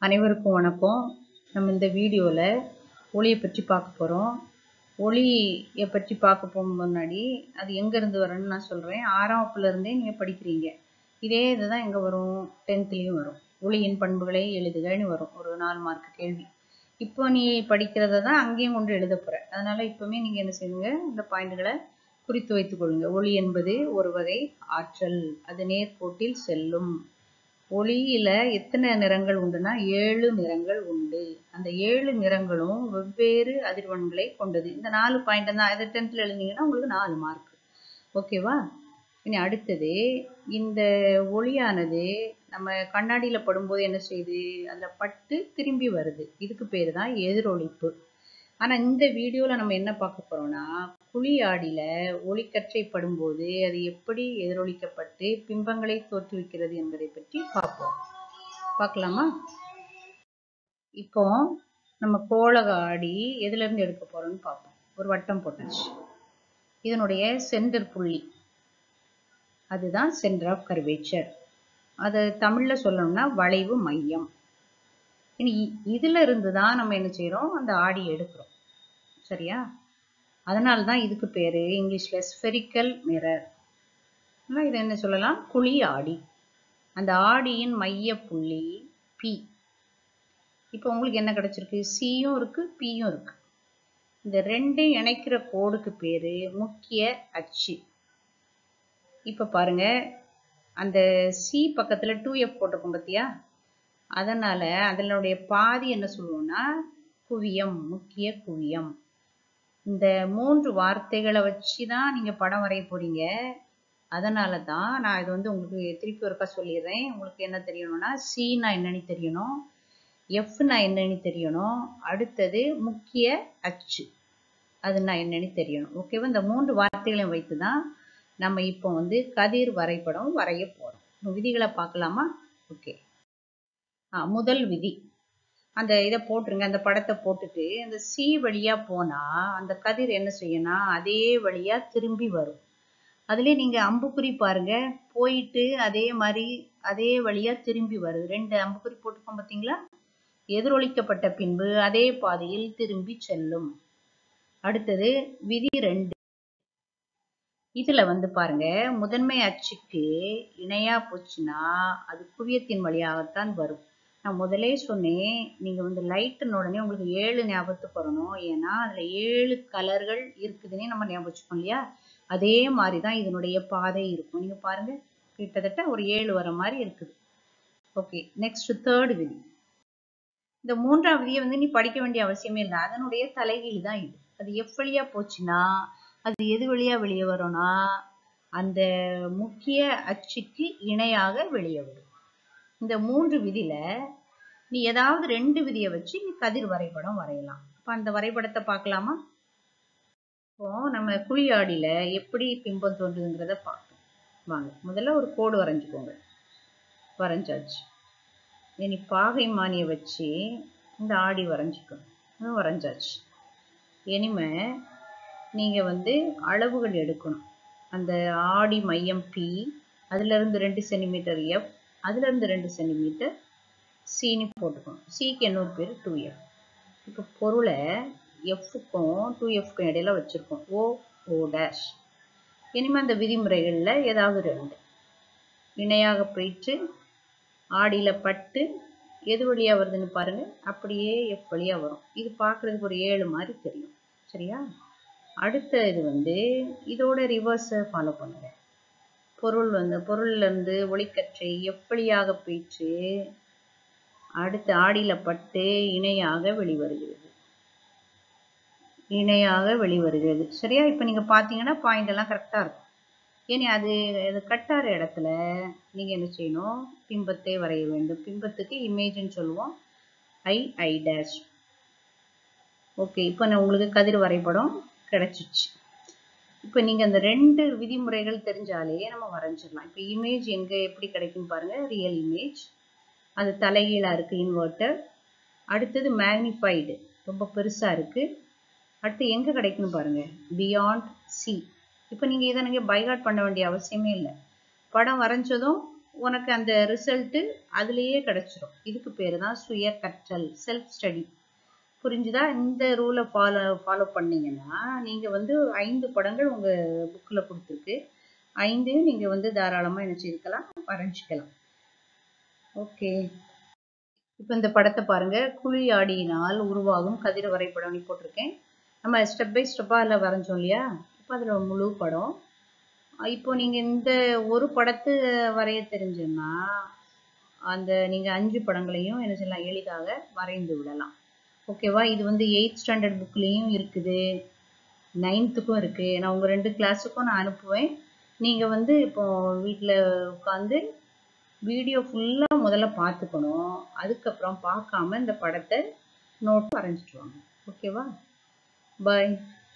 அனைவருக்கும் வணக்கம் நம்ம இந்த வீடியோவில் ஒளியை பற்றி பார்க்க போகிறோம் ஒளியை பற்றி பார்க்க போகும் முன்னாடி அது எங்கேருந்து வரணும்னு நான் சொல்கிறேன் ஆறாம் வகுப்புலேருந்தே நீங்கள் படிக்கிறீங்க இதே இதுதான் எங்கே வரும் டென்த்லேயும் வரும் ஒளியின் பண்புகளை எழுதுகன்னு வரும் ஒரு நாலு மார்க் கேள்வி இப்போ நீ படிக்கிறத தான் அங்கேயும் கொண்டு எழுத போகிற அதனால் இப்போவுமே நீங்கள் என்ன செய்யுங்க இந்த பாயிண்ட்களை குறித்து வைத்துக் கொள்ளுங்க ஒளி என்பது ஒரு வகை ஆற்றல் அது நேர்கோட்டில் செல்லும் ஒளியில எத்தனை நிறங்கள் உண்டுனா ஏழு நிறங்கள் உண்டு அந்த ஏழு நிறங்களும் வெவ்வேறு அதிர்வெண்களை கொண்டது இந்த நாலு பாயிண்ட் தான் அதை டென்த்தில் எழுதினீங்கன்னா உங்களுக்கு நாலு மார்க் ஓகேவா இனி அடுத்தது இந்த ஒளியானது நம்ம கண்ணாடியில் படும்போது என்ன செய்யுது அதில் பட்டு திரும்பி வருது இதுக்கு பேர் தான் எதிரொலிப்பு ஆனால் இந்த வீடியோவில் நம்ம என்ன பார்க்க போகிறோம்னா குழியாடியில் ஒளிக்கற்றை படும்போது அது எப்படி எதிரொலிக்கப்பட்டு பிம்பங்களை தோற்றுவிக்கிறது என்பதை பற்றி பார்ப்போம் பார்க்கலாமா இப்போ நம்ம கோலக ஆடி எதுலேருந்து எடுக்க போகிறோம்னு பார்ப்போம் ஒரு வட்டம் போட்டாச்சு இதனுடைய சென்டர் புள்ளி அதுதான் சென்டர் ஆஃப் கர்வேச்சர் அது தமிழில் சொல்லணும்னா வளைவு மையம் இனி இதுல இருந்து தான் நம்ம என்ன செய்கிறோம் அந்த ஆடி எடுக்கிறோம் சரியா அதனால தான் இதுக்கு பேர் இங்கிலீஷில் ஸ்பெரிக்கல் மிரர் இதை என்ன சொல்லலாம் குழி ஆடி அந்த ஆடியின் மைய புள்ளி பி இப்போ உங்களுக்கு என்ன கிடைச்சிருக்கு சியும் இருக்கு பியும் இருக்கு இந்த ரெண்டையும் இணைக்கிற கோடுக்கு பேர் முக்கிய அச்சு இப்போ பாருங்க அந்த சி பக்கத்தில் டூ எஃப் போட்டிருக்கோம் பார்த்தியா அதனால் அதனுடைய பாதி என்ன சொல்லுவோம்னா குவியம் முக்கிய குவியம் இந்த மூன்று வார்த்தைகளை வச்சு தான் நீங்கள் படம் வரைய போகிறீங்க அதனால தான் நான் இது வந்து உங்களுக்கு திருப்பி ஒருக்கா சொல்லிடுறேன் உங்களுக்கு என்ன தெரியணும்னா சின்னா என்னன்னு தெரியணும் எஃப்னா என்னன்னு தெரியணும் அடுத்தது முக்கிய அச்சு அதுனா என்னன்னு தெரியணும் ஓகேவா இந்த மூன்று வார்த்தைகளையும் வைத்து தான் நம்ம இப்போ வந்து கதிர் வரைபடம் வரைய போகிறோம் விதிகளை பார்க்கலாமா ஓகே ஆ முதல் விதி அந்த இதை போட்டுருங்க அந்த படத்தை போட்டுட்டு அந்த சி வழியாக போனால் அந்த கதிர் என்ன செய்யணும் அதே வழியாக திரும்பி வரும் அதுலேயே நீங்கள் அம்புக்குறி பாருங்க போயிட்டு அதே மாதிரி அதே வழியாக திரும்பி வருது ரெண்டு அம்புக்குறி போட்டுக்கோம் பார்த்தீங்களா எதிரொலிக்கப்பட்ட பின்பு அதே பாதையில் திரும்பி செல்லும் அடுத்தது விதி ரெண்டு இதுல வந்து பாருங்க முதன்மை அச்சுக்கு இணையா போச்சுன்னா அது குவியத்தின் வழியாகத்தான் வரும் நான் முதலே சொன்னேன் நீங்க வந்து லைட்டுன்னு உடனே உங்களுக்கு ஏழு ஞாபகத்துக்கு வரணும் ஏன்னா அதுல ஏழு கலர்கள் இருக்குதுன்னே நம்ம ஞாபகம் வச்சுக்கோம் இல்லையா அதே மாதிரி தான் இதனுடைய பாதை இருக்கும் நீங்க பாருங்க கிட்டத்தட்ட ஒரு ஏழு வர மாதிரி இருக்குது ஓகே நெக்ஸ்ட் தேர்ட் விதி இந்த மூன்றாம் விதியை வந்து நீ படிக்க வேண்டிய அவசியமே இல்லை அதனுடைய தலைகீழ் தான் இது அது எஃப் வழியா போச்சுன்னா அது எது வழியா வெளியே வரும்னா அந்த முக்கிய அச்சுக்கு இணையாக வெளியே வரும் இந்த மூன்று விதியில நீ ஏதாவது ரெண்டு விதியை வச்சு நீ கதிர் வரைபடம் வரையலாம் அப்ப அந்த வரைபடத்தை பார்க்கலாமா இப்போ நம்ம குழியாடியில எப்படி பிம்பம் தோன்றுதுங்கிறத பார்ப்போம் வாங்க முதல்ல ஒரு கோடு வரைஞ்சுக்கோங்க வரைஞ்சாச்சு இனி பாகை மானியை வச்சு இந்த ஆடி வரைஞ்சிக்கணும் வரைஞ்சாச்சு இனிமே நீங்கள் வந்து அளவுகள் எடுக்கணும் அந்த ஆடி மையம் பி அதுலேருந்து ரெண்டு சென்டிமீட்டர் எஃப் அதுலேருந்து ரெண்டு சென்டிமீட்டர் சின்னு போட்டுக்கணும் சிக்கு இன்னொரு பேர் டூ எஃப் இப்போ பொருளை எஃப்க்கும் டூ எஃப்க்கும் இடையில வச்சுருக்கோம் ஓ ஓ டேஷ் இனிமேல் அந்த விதிமுறைகளில் ஏதாவது ரெண்டு இணையாக போயிட்டு ஆடியில் பட்டு எது வழியாக வருதுன்னு பாருங்கள் அப்படியே எஃப் வழியாக வரும் இது பார்க்குறதுக்கு ஒரு ஏழு மாதிரி தெரியும் சரியா அடுத்த இது வந்து இதோட ரிவர்ஸை ஃபாலோ பண்ணுங்க பொருள் வந்து பொருள்லேருந்து ஒளிக்கற்றை எப்படியாக போயிட்டு அடுத்து ஆடியில் பட்டு இணையாக வெளிவருகிறது இணையாக வெளிவருகிறது சரியா இப்போ நீங்கள் பார்த்தீங்கன்னா பாயிண்ட் எல்லாம் கரெக்டாக இருக்கும் ஏனி அது அது கட்டார இடத்துல நீங்கள் என்ன செய்யணும் பிம்பத்தை வரைய வேண்டும் பிம்பத்துக்கு இமேஜ்னு சொல்லுவோம் ஐ ஐ டேஷ் ஓகே இப்போ நான் உங்களுக்கு கதிர் வரைபடம் கிடைச்சிச்சு இப்போ நீங்கள் அந்த ரெண்டு விதிமுறைகள் தெரிஞ்சாலே நம்ம வரைஞ்சிடலாம் இப்போ இமேஜ் எங்கே எப்படி கிடைக்கும் பாருங்கள் ரியல் இமேஜ் அது தலைகீழாக இருக்குது இன்வெர்ட்டர் அடுத்தது மேக்னிஃபைடு ரொம்ப பெருசாக இருக்குது அடுத்து எங்கே கிடைக்குன்னு பாருங்கள் பியாண்ட் சி இப்போ நீங்கள் இதை நீங்கள் பைகாட் பண்ண வேண்டிய அவசியமே இல்லை படம் வரைஞ்சதும் உனக்கு அந்த ரிசல்ட்டு அதுலேயே கிடச்சிரும் இதுக்கு பேர் தான் சுய கற்றல் செல்ஃப் ஸ்டடி புரிஞ்சுதா இந்த ரூலை ஃபாலோ ஃபாலோ பண்ணீங்கன்னா நீங்கள் வந்து ஐந்து படங்கள் உங்கள் புக்கில் கொடுத்துருக்கு ஐந்தையும் நீங்கள் வந்து தாராளமாக என்ன செய்துக்கலாம் வரைஞ்சிக்கலாம் ஓகே இப்போ இந்த படத்தை பாருங்க குழி ஆடியினால் உருவாகும் கதிர வரைபடம் போட்டிருக்கேன் நம்ம ஸ்டெப் பை ஸ்டெப்பாக அதில் வரைஞ்சோம் இல்லையா இப்போ அதில் முழு படம் இப்போ நீங்கள் இந்த ஒரு படத்தை வரைய தெரிஞ்சுன்னா அந்த நீங்கள் அஞ்சு படங்களையும் என்ன செய்யலாம் எளிதாக வரைந்து விடலாம் ஓகேவா இது வந்து எயித் ஸ்டாண்டர்ட் புக்லேயும் இருக்குது நைன்த்துக்கும் இருக்குது நான் உங்கள் ரெண்டு கிளாஸுக்கும் நான் அனுப்புவேன் நீங்கள் வந்து இப்போ வீட்டில் உட்காந்து வீடியோ ஃபுல்லாக முதல்ல பார்த்துக்கணும் அதுக்கப்புறம் பார்க்காம இந்த படத்தை நோட் வரைஞ்சிட்டு வாங்க ஓகேவா பாய்